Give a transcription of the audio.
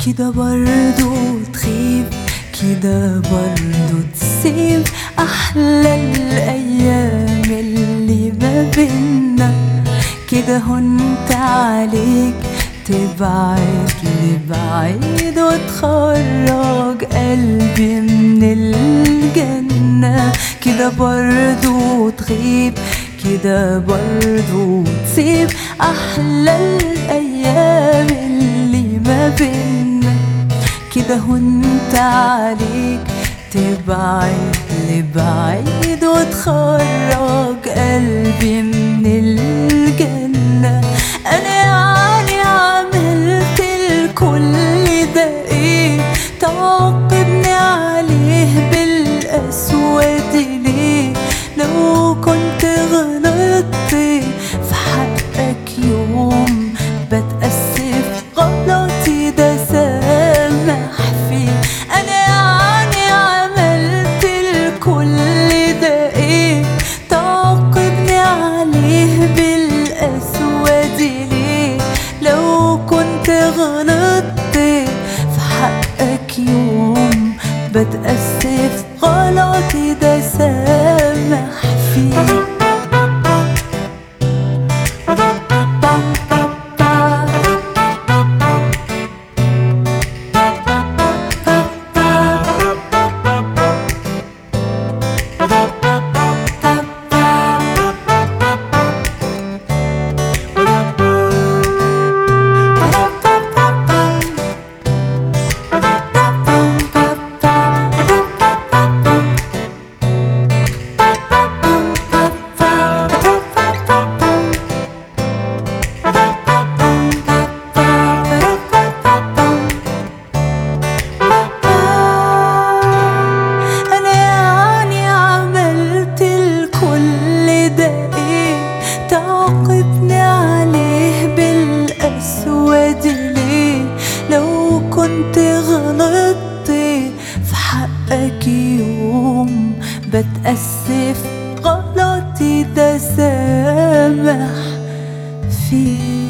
كده برضو تخيب كده برضو تسيب أحلى الأيام اللي ما بينا كده هنت عليك تبعد لبعيد وتخرج قلبي من الجنة كده برضو تغيب كده برضو تسيب أحلى الأيام اللي ما بينا كده هنت عليك تبعد لبعيد وتخرج قلبي من الجنة أنا يعني عملت الكل ده إيه تعاقبني عليه بالأسود ليه لو كنت غلطت في حقك يوم بتأسف غلطي ده سامح فيه أنا يعني عملت الكل ده إيه تعاقبني عليه بالأسود ليه لو كنت غلطت في حقك يوم بتأسف غلطي ده سامح فيه أنا يعني عملت الكل ده إيه تعاقبني عليه بالأسود ليه لو كنت غلطت في حقك يوم بتأسف غلطي ده سامح فيه